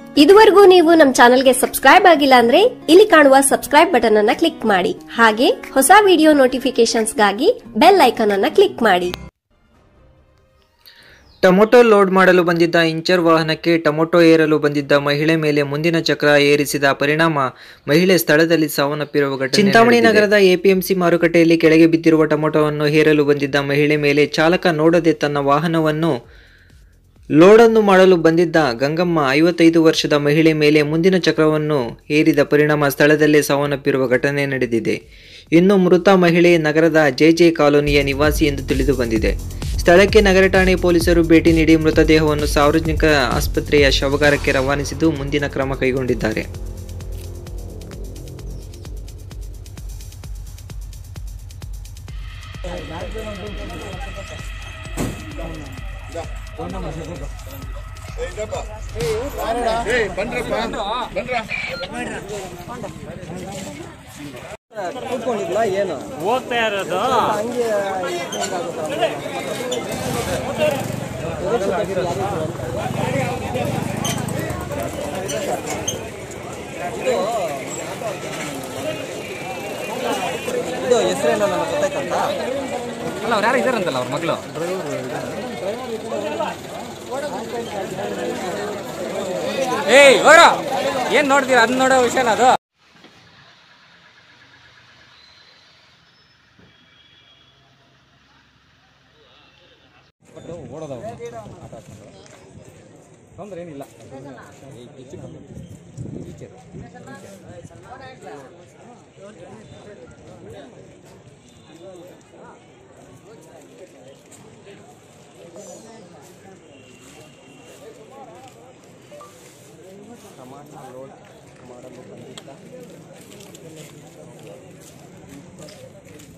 ಇದುವರೆಗೂ ನೀವು ನಮ್ಮ ಚಾನೆಲ್ಗೆ ಸಬ್ಸ್ಕ್ರೈಬ್ ಆಗಿಲ್ಲ ಅಂದ್ರೆ ಇಲ್ಲಿ ಕಾಣುವ ಸಬ್ಸ್ಕ್ರೈಬ್ ಬಟನ್ ಅನ್ನ ಕ್ಲಿಕ್ ಮಾಡಿ ಹಾಗೆ ಹೊಸ ವಿಡಿಯೋ ನೋಟಿಫಿಕೇಶನ್ಸ್ಗಾಗಿ ಬೆಲ್ ಐಕಾನ್ ಅನ್ನ ಕ್ಲಿಕ್ ಮಾಡಿ ಟೊಮೊಟೊ ಲೋಡ್ ಮಾಡಲು ಬಂದಿದ್ದ ಇಂಚರ್ ವಾಹನಕ್ಕೆ ಟೊಮೊಟೊ ಏರಲು ಬಂದಿದ್ದ ಮಹಿಳೆ ಮೇಲೆ ಮುಂದಿನ ಚಕ್ರ ಏರಿಸಿದ ಪರಿಣಾಮ ಮಹಿಳೆ ಸ್ಥಳದಲ್ಲಿ ಸಾವನ್ನಪ್ಪಿರುವ ಘಟನೆ ಚಿಂತಾಮಣಿ ನಗರದ ಎಪಿಎಂಸಿ ಮಾರುಕಟ್ಟೆಯಲ್ಲಿ ಕೆಳಗೆ ಬಿದ್ದಿರುವ ಟೊಮೊಟೊವನ್ನು ಹೇರಲು ಬಂದಿದ್ದ ಮಹಿಳೆ ಮೇಲೆ ಚಾಲಕ ನೋಡದೆ ತನ್ನ ವಾಹನವನ್ನು ಲೋಡನ್ನು ಮಾಡಲು ಬಂದಿದ್ದ ಗಂಗಮ್ಮ ಐವತ್ತೈದು ವರ್ಷದ ಮಹಿಳೆ ಮೇಲೆ ಮುಂದಿನ ಚಕ್ರವನ್ನು ಹೇರಿದ ಪರಿಣಾಮ ಸ್ಥಳದಲ್ಲೇ ಸಾವನ್ನಪ್ಪಿರುವ ಘಟನೆ ನಡೆದಿದೆ ಇನ್ನು ಮೃತ ಮಹಿಳೆ ನಗರದ ಜೆಜೆ ಕಾಲೋನಿಯ ನಿವಾಸಿ ಎಂದು ತಿಳಿದು ಬಂದಿದೆ ಸ್ಥಳಕ್ಕೆ ನಗರ ಠಾಣೆ ಪೊಲೀಸರು ಭೇಟಿ ನೀಡಿ ಮೃತದೇಹವನ್ನು ಸಾರ್ವಜನಿಕ ಆಸ್ಪತ್ರೆಯ ಶವಗಾರಕ್ಕೆ ರವಾನಿಸಿದ್ದು ಮುಂದಿನ ಕ್ರಮ ಕೈಗೊಂಡಿದ್ದಾರೆ ಹೋಗ್ತಾ ಇರೋದು ಇದು ಹೆಸರೇನೋ ನನಗೆ ಗೊತ್ತಾಯ್ತಂತ ಅಲ್ಲ ಅವ್ರು ಯಾರು ಇದಾರಂತಲ್ಲ ಅವ್ರ ಮಗಳು ಏಯ್ ಹೋರ ಏನ್ ನೋಡ್ತೀರಾ ಅದ್ ನೋಡೋ ವಿಷಯನ ಅದು ತೊಂದ್ರೆ ಏನಿಲ್ಲ ಹೆಚ್ಚು ಕಮ್ಮಿ ಈಚೆ ಇರು. ಟಮಾಟ ಲೋಡ್ ಮಾಡಲು ಬಂದಿದ್ದ